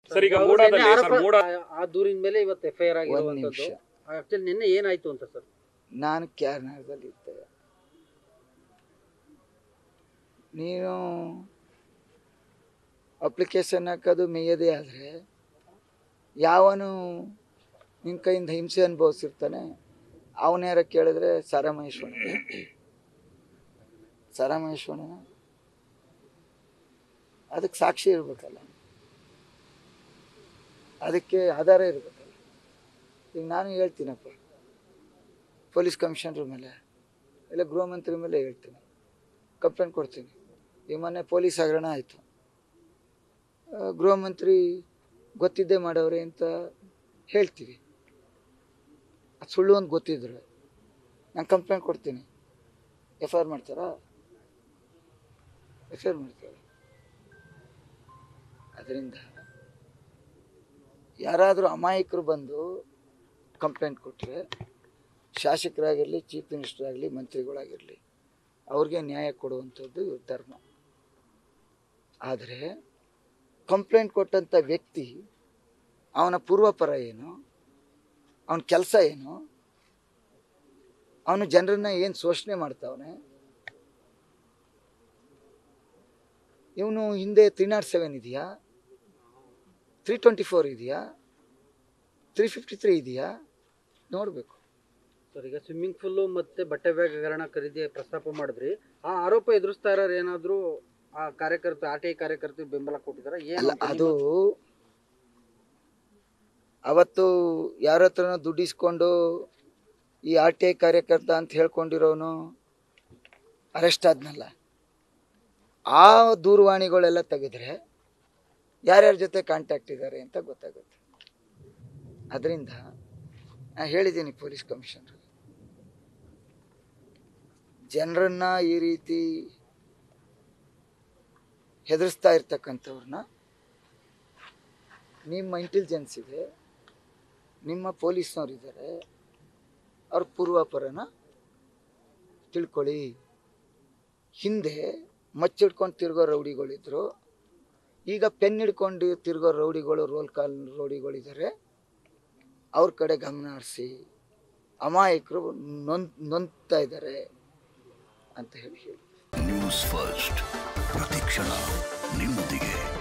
sir ಈಗ ಅವ್ರು ಮೂಡಾದಲ್ಲಿ ನಿನ್ನೆ ಸರ್ ಆರೋಪ- ಮೂಡ ಆ- ಆ ದೂರಿನ ಮೇಲೆ ಇವತ್ತು ಎಫ್ ಐ ಆರ್ ಒಂದು ಆಗಿರುವಂತದ್ದು ನಿಮಿಷ ಆಕ್ಚುಲಿ ನಿನ್ನೆ ಏನಾಯ್ತು ಅಂತ ಸರ್ ನಾನು ಕ್ಯಾರ್ನರ್ದಲ್ಲಿ ಇದ್ದೆ ನೀನು ಅಪ್ಲಿಕೇಶನ್ ಹಾಕೋದು ಮೇಯದೇ ಆದರೆ ಯಾವನು ನಿನ್ನ ಕೈಯಿಂದ ಹಿಂಸೆ ಅನುಭವಿಸಿರ್ತಾನೆ ಅವನ್ಯಾರ ಕೇಳಿದ್ರೆ ಸಾರಾ ಮಹೇಶ್ವರ ಸಾರಾ ಮಹೇಶ್ವರನ ಅದಕ್ಕೆ ಸಾಕ್ಷಿ ಇರ್ಬೇಕಲ್ಲ ಅದಕ್ಕೆ ಆಧಾರ ಇರ್ಬೇಕಲ್ಲ ಈಗ ನಾನು ಹೇಳ್ತೀನಪ್ಪ ಪೊಲೀಸ್ ಕಮಿಷನರ್ ಮೇಲೆ ಇಲ್ಲ ಗೃಹ ಮಂತ್ರಿ ಮೇಲೆ ಹೇಳ್ತೀನಿ ಕಂಪ್ಲೇಂಟ್ ಕೊಡ್ತೀನಿ ಈ ಮೊನ್ನೆ ಪೊಲೀಸ್ ಹಗರಣ ಆಯಿತು ಗೃಹ ಮಂತ್ರಿ ಗೊತ್ತಿದ್ದೇ ಮಾಡವ್ರೆ ಅಂತ ಹೇಳ್ತೀವಿ ಅದು ಸುಳ್ಳು ಅಂತ ಗೊತ್ತಿದ್ರೆ ನಾನು ಕಂಪ್ಲೇಂಟ್ ಕೊಡ್ತೀನಿ ಎಫ್ ಐ ಆರ್ ಮಾಡ್ತಾರಾ ಎಫ್ ಐ ಆರ್ ಮಾಡ್ತಾರೆ ಅದರಿಂದ ಯಾರಾದರೂ ಅಮಾಯಕರು ಬಂದು ಕಂಪ್ಲೇಂಟ್ ಕೊಟ್ಟರೆ ಶಾಸಕರಾಗಿರಲಿ ಚೀಫ್ ಮಿನಿಸ್ಟರ್ ಆಗಲಿ ಮಂತ್ರಿಗಳಾಗಿರಲಿ ಅವ್ರಿಗೆ ನ್ಯಾಯ ಕೊಡುವಂಥದ್ದು ಧರ್ಮ ಆದರೆ ಕಂಪ್ಲೇಂಟ್ ಕೊಟ್ಟಂಥ ವ್ಯಕ್ತಿ ಅವನ ಪೂರ್ವಪರ ಏನು ಅವನ ಕೆಲಸ ಏನು ಅವನು ಜನರನ್ನ ಏನು ಶೋಷಣೆ ಮಾಡ್ತಾವನೆ ಇವನು ಹಿಂದೆ ತ್ರೀ ನಾಟ್ ಸೆವೆನ್ ಇದೆಯಾ ತ್ರೀ ಟ್ವೆಂಟಿ ಫೋರ್ ಇದೆಯಾ ತ್ರೀ ಫಿಫ್ಟಿ ತ್ರೀ ಇದೆಯಾ ನೋಡಬೇಕು ಸರ್ ಈಗ ಸ್ವಿಮ್ಮಿಂಗ್ ಪೂಲ್ ಮತ್ತೆ ಬಟ್ಟೆ ಬ್ಯಾಗ್ ಹಗರಣ ಖರೀದಿ ಪ್ರಸ್ತಾಪ ಮಾಡಿದ್ರಿ ಆ ಆರೋಪ ಎದುರಿಸ್ತಾ ಇರೋರು ಏನಾದ್ರು ಆ ಕಾರ್ಯಕರ್ತ ಆರ್ ಟಿ ಐ ಕಾರ್ಯಕರ್ತರಿಗೆ ಬೆಂಬಲ ಕೊಟ್ಟಿದಾರ ಅಲ್ಲ ಏನು ಅದು ಅವತ್ತು ಯಾರ ಹತ್ರನೋ ದುಡ್ಡಿಸ್ಕೊಂಡು ಈ ಆರ್ ಟಿ ಐ ಕಾರ್ಯಕರ್ತ ಅಂತ ಹೇಳ್ಕೊಂಡಿರೋನು ಅರೆಸ್ಟ್ ಆದ್ನಲ್ಲ ಆ ದೂರವಾಣಿಗಳೆಲ್ಲ ತೆಗೆದ್ರೆ ಯಾರ್ಯಾರ ಜೊತೆ ಕಾಂಟ್ಯಾಕ್ಟ್ ಇದ್ದಾರೆ ಅಂತ ಗೊತ್ತಾಗುತ್ತೆ ಅದರಿಂದ ನಾನು ಹೇಳಿದ್ದೀನಿ ಪೊಲೀಸ್ ಕಮಿಷನರ್ ಜನರನ್ನ ಈ ರೀತಿ ಹೆದರಿಸ್ತಾ ಇರ್ತಕ್ಕಂಥವ್ರನ್ನ ನಿಮ್ಮ ಇಂಟೆಲಿಜೆನ್ಸ್ ಇದೆ ನಿಮ್ಮ ಪೊಲೀಸ್ನವ್ರು ಇದ್ದಾರೆ ಅವ್ರ ಪೂರ್ವಾಪರನ ತಿಳ್ಕೊಳ್ಳಿ ಹಿಂದೆ ಮಚ್ಚಿಡ್ಕೊಂಡು ತಿರ್ಗೋ ರೌಡಿಗಳಿದ್ರು ಈಗ ಪೆನ್ ಹಿಡ್ಕೊಂಡು ತಿರ್ಗೋ ರೌಡಿಗಳು ರೋಲ್ ಕಾಲ್ ರೌಡಿಗಳಿದ್ದಾರೆ ಅವ್ರ ಕಡೆ ಗಮನ ಹರಿಸಿ ಅಮಾಯಕರು ನೊಂದ್ ನೊಂದ್ತಾ ಇದ್ದಾರೆ ಅಂತ ಹೇಳಿ ಹೇಳಿ ನ್ಯೂಸ್ ಫಸ್ಟ್ ಪ್ರತಿಕ್ಷಣ ನಿಮ್ಮೊಂದಿಗೆ